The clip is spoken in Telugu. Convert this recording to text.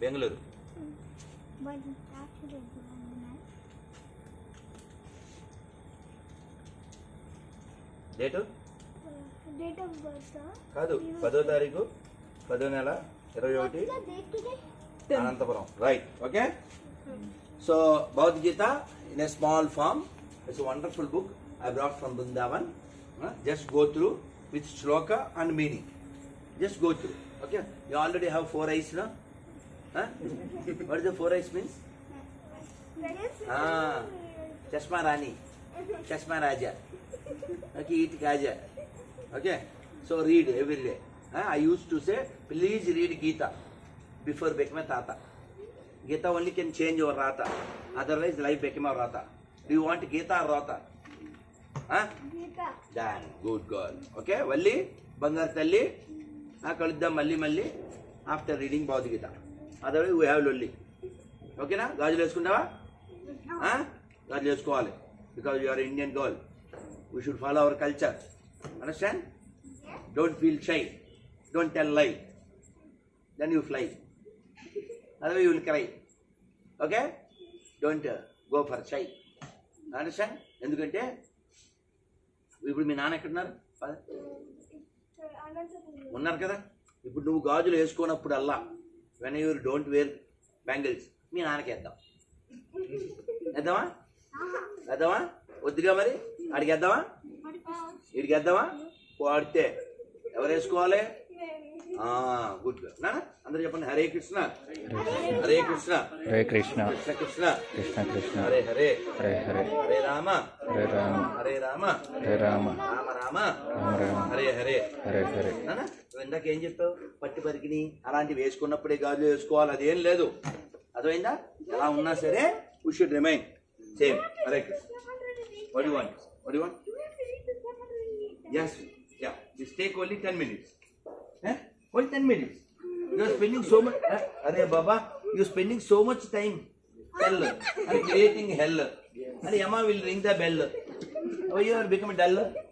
Bengaluru But actually, date date of birth, sir. కాదు పదో తారీఖు పదో నెల ఇరవై What's ఒకటి the date today? Anantapuram right okay so Bhagavad Gita in a small form it's wonderful book I brought from Brindavan just go through with shloka and meaning just go through okay you already have four eyes నా what is the four eyes means చష్మా రాణి చష్మా రాజా okay eat kaja okay so read every day I use to say please read Gita before become తాత Gita only can change your రాత అదర్వైజ్ లైఫ్ become అవర్ రాత డూ వాంట్ గీత ఆర్ రాత Gita. Done good girl okay Valli బంగారు తల్లి ఆ, కలుద్దాం మళ్ళీ మళ్ళీ after reading Bhagavad Gita otherwise we have లొల్లి ఓకేనా గాజులు వేసుకుంటావా ఆ? గాజులు వేసుకోవాలి because you are Indian girl we should follow our culture understand don't feel shy don't tell lie then you fly అదే you will cry okay don't go for shy understand ఎందుకంటే ఇప్పుడు మీ నాన్న ఎక్కడున్నారు పద. ఉన్నారు కదా ఇప్పుడు నువ్వు గాజులు వేసుకున్నప్పుడు అల్లా when you don't wear bangles మీ నాన్నకి వేద్దాం వేద్దామా వేద్దామా వద్దుగా మరి ఆడికి వేద్దామా వీడికి వేద్దామా వాడితే ఎవరు వేసుకోవాలి గుడ్ నాన్న అందరూ చెప్పండి హరే కృష్ణ హరే కృష్ణ హరే కృష్ణ కృష్ణ కృష్ణ కృష్ణ కృష్ణ హరే హరే హరే హరే హరే రామ హరే రామ హరే రామ హరే రామ రామ రామ రామ రామ హరే హరే హరే హరే నాన్న నువ్వు ఇందాక ఏం చెప్పావు పట్టి పరికిని అలాంటివి వేసుకున్నప్పుడే గాజులు వేసుకోవాలి అదేం లేదు అర్థమైందా ఎలా ఉన్నా సరే we should remain same Hare Krishna what you want what you want yes yeah this take only 10 minutes eh? only 10 minutes you are spending so much eh? are baba you are spending so much time hell and creating hell and yama will ring the bell oh you are becoming dull